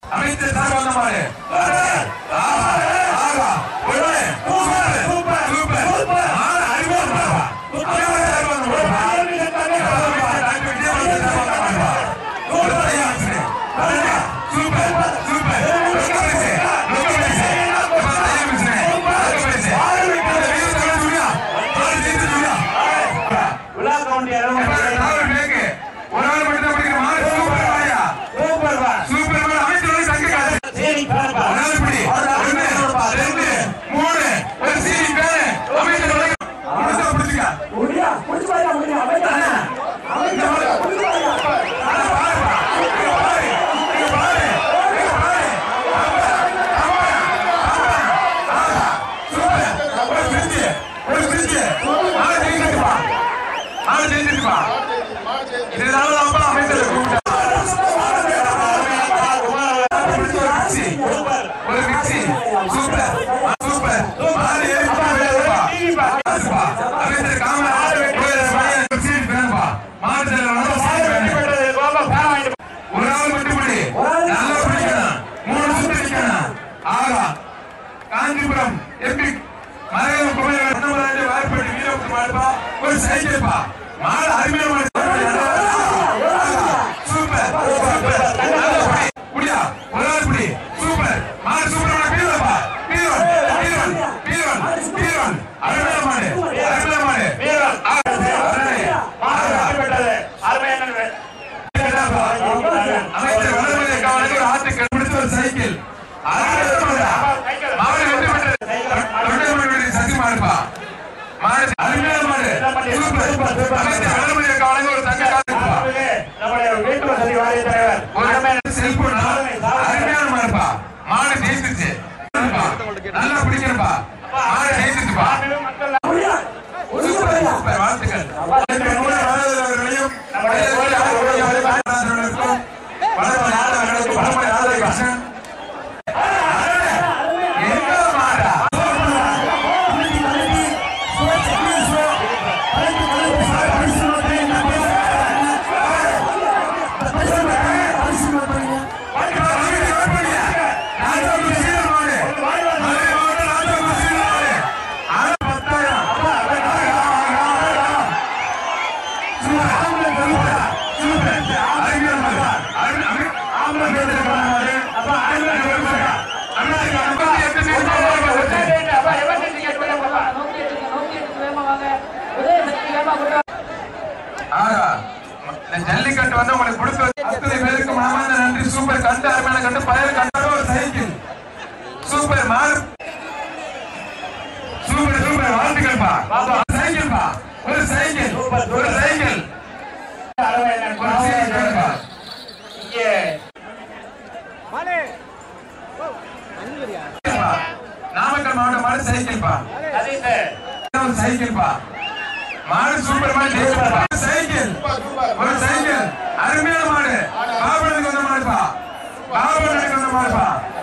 அமைச்சர் சார் வந்த மாதிரி ஆஹா ஆஹா ஒண்ணு சூப்பர் சூப்பர் சூப்பர் சூப்பர் ஆறு அறிவா பாப்பா அறிவா சார் வந்த மாதிரி டாக்டர் விஜயபாஸ்கர் சார் வந்த மாதிரி ஒரு பையன் ஆச்சு சூப்பர் சூப்பர் ரொம்ப பேசு ரொம்ப பேசு ரொம்ப பையன் பேசு ரொம்ப பேசு ஆறு வீட்டு வீடு சொல்ல சொல்லுங்க ஆறு ஜெயிச்சு சொல்லுங்க விழா கவுண்டியா நாலு பேருக்கு ஒரு ஆள் மட்டும் தான் பிடிக்கிற மாதிரி சூப்பர் வாயா சூப்பர் வா சூப்பர் மேன் அமைச்சரோட சங்க காசு சரி பாருப்பா ஒன்னாவது பிடி ஒன்னு ரெண்டு மூணு ஒரு சீரி பேரு அமைச்சரோட முழுசா பிடிச்சுக்க முடியா முடிச்சு பாருங்க முடியா அமைச்சர் அமைச்சர் முடிச்சு பாருங்க ஆனா பாருப்பா இங்க பாரு இங்க பாரு இங்க பாரு ஆமா ஆமா ஆமா சூப்பர் ஒரு பிரிட்ஜ் ஒரு பிரிட்ஜ் ஆளை ஜெயிச்சிட்டுப்பா ஆளை ஜெயிச்சிட்டுப்பா இதனால அப்பா அமைச்சரை கூப்பிட்டா மிக்ஸி ஒரு மிக்ஸி சூப்பர் சூப்பர் மாறி ஏறிப்பா வேலைப்பா பாசுப்பா அமைச்சர் காமரா ஒரு பையன் சீட் வேணும்பா மாடுதல் நல்ல சீட் வேணும் ஒரு ஆள் மட்டும் பிடி நல்லா பிடிக்கணும் மூணு சுத்து நிக்கணும் ஆகா காஞ்சிபுரம் எம்பி மலையம் குமரன் அண்ணாமலை வாய்ப்பட்டி வீரப்பட்டு மாடுப்பா ஒரு சைக்கிள் பா மாடு அருமையான மாடு ஆகா, சூப்பர் சூப்பர் நல்லா பிடி புடியா ஒரு ஆள் பிடி சூப்பர் மாடு சூப்பர் மாடு பீரோப்பா பீரோன் பீரோன் பீரோன் பீரோன் அருமையான மாடு அருமையான மாடு ஆகா, அருமை. ஆகா. அமைச்சர் வளர்மதி காவலுக்கு ஒரு ஆட்டு கண்டுபிடிச்ச ஒரு சைக்கிள் மாடு வெற்றி பெற்றது தொண்டைமணி சசி மாடுப்பா மாடு அருமையான மாடு சூப்பர் அமைச்சர் வளர்மதி காவலுக்கு ஒரு தங்க காத்துப்பா ஒரு செல்போன் அருமையான மாடுப்பா மாடு ஜெயிச்சிருச்சு நல்லா பிடிக்கிறப்பா மாடு ஜெயிச்சிருச்சுப்பா சூப்பர் சூப்பர் வாழ்த்துக்கள் இந்த மூணு மாணவர்களையும் மாணவர்களுக்கும் வளர்மதி ஆதரவுகளுக்கும் வளர்மதி ஆதரவு கிருஷ்ணன் எங்க மாடா நோக்கி எடுங்க நோக்கி எடுங்க வேகமா வாங்க உதயசக்தி வேகமா கொண்டு ஆகா, இந்த ஜல்லிக்கட்டு வந்து உங்களுக்கு கொடுக்க அத்தனை பேருக்கு மனமார்ந்த நன்றி சூப்பர் கண்டு அருமையான கண்டு பயல் கண்டோட ஒரு சைக்கிள் சூப்பர் மாறு சூப்பர் சூப்பர் வாழ்த்துக்கள்ப்பா சைக்கிள் பா ஒரு சைக்கிள் ஒரு சைக்கிள் ஒரு சைக்கிள் வேணும்பா. சைக்கிள்ப்பா. நாமக்கல் மாவட்ட மாடு சைக்கிள் பா ஒரு சைக்கிள் பா மாடு சூப்பர் மாடு ஜெயிச்சிருப்பா. சைக்கிள் ஒரு சைக்கிள் அருமையான மாடு பாபனுக்கு வந்த மாடுப்பா பாபனுக்கு வந்த மாடுப்பா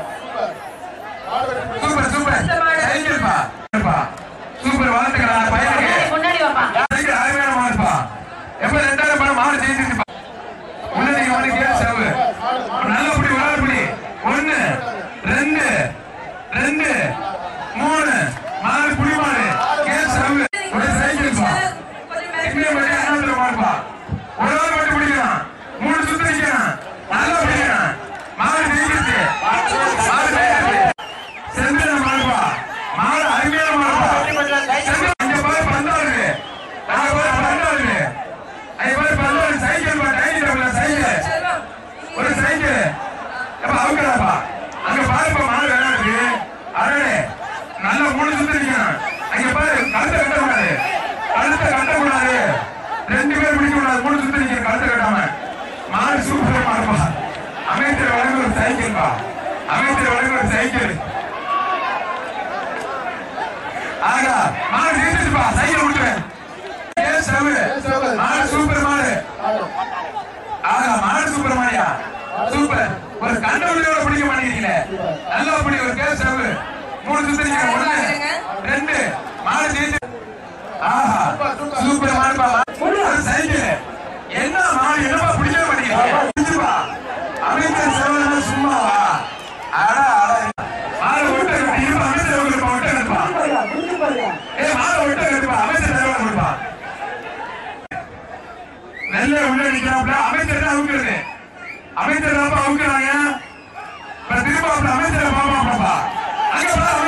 சூப்பர் சூப்பர் சைக்கிள் பா பா. சூப்பர் வாழ்த்துக்கள் அந்த பையனுக்கு முன்னாடி வாப்பா சைக்கிள் அருமையான மாடுப்பா எப்ப ரெண்டாயிரம் பணம் மாடு ஜெயிச்சிருப்பா முன்னாடி அவனுக்கு ஏன் செலவு நல்ல புடி விளையாடு புடி ஒண்ணு ரெண்டு ரெண்டு மூணு நாலு புடி மாடு ஏன் செலவு ஒரு சைக்கிள் பா எங்கே மட்டும் அண்ணாத்துல மாடுப்பா ஒரு ஆள் மட்டும் பிடிக்கலாம் மூணு சுத்து நிக்கணும் நல்லா பிடிக்கணும் மாடு ஜெயிக்கிச்சு மாடு ஜெயிக்கிச்சு செந்தில மாடுப்பா மாடு அருமையான மாடுப்பா செந்தில் அங்க பாரு பந்தாடு அங்க பாரு பந்தாடு அங்க பாரு பந்தாடு சைக்கிள் பா டைனி டேபிள்ல சைக்கிள் ஒரு சைக்கிள் எப்ப அவுக்கடாப்பா அங்க பாருப்பா மாடு விளையாடுது அரணே நல்லா மூணு சுத்து நிக்கணும் அங்க பாரு கழுத்தை கட்டக்கூடாது கழுத்தை கட்டக்கூடாது ரெண்டு பேர் பிடிக்க கூடாது மூணு சுத்து நிக்கணும் கழுத்தை கட்டாம மாடு சூப்பர் மாடுப்பா அமைச்சர் வழங்க ஒரு சைக்கிள் பா அமைச்சர் வழங்க ஒரு சைக்கிள் ஆகா மாடு ஜெயிச்சிருப்பா சைக்கிள் கொடுத்துருவேன் ஏன் செலவு மாடு சூப்பர் மாடு ஆகா மாடு சூப்பர் மாடியா சூப்பர் ஒரு கண்டவங்களோட பிடிக்க மாட்டேங்கிறீங்களே நல்லா பிடி ஒரு கேஸ் செலவு மூணு சுத்தரிங்க ஒண்ணு ரெண்டு மாடு ஜெயிச்சு ஆஹா சூப்பர் மாடுப்பா ஒரு சைக்கிள் என்ன மாடு என்னப்பா பிடிக்கவே மாட்டேங்கிறீங்க பிடிச்சுப்பா அமைச்சர் செலவு சும்மாவா வெள்ளை உள்ள நிக்கிறாப்ல அமைச்சர் தான் அவுக்குறது அமைச்சர் தான் அவுக்குறாங்க இப்ப திரும்ப அப்ப அமைச்சரை பாப்பாப்பா அங்க பாரு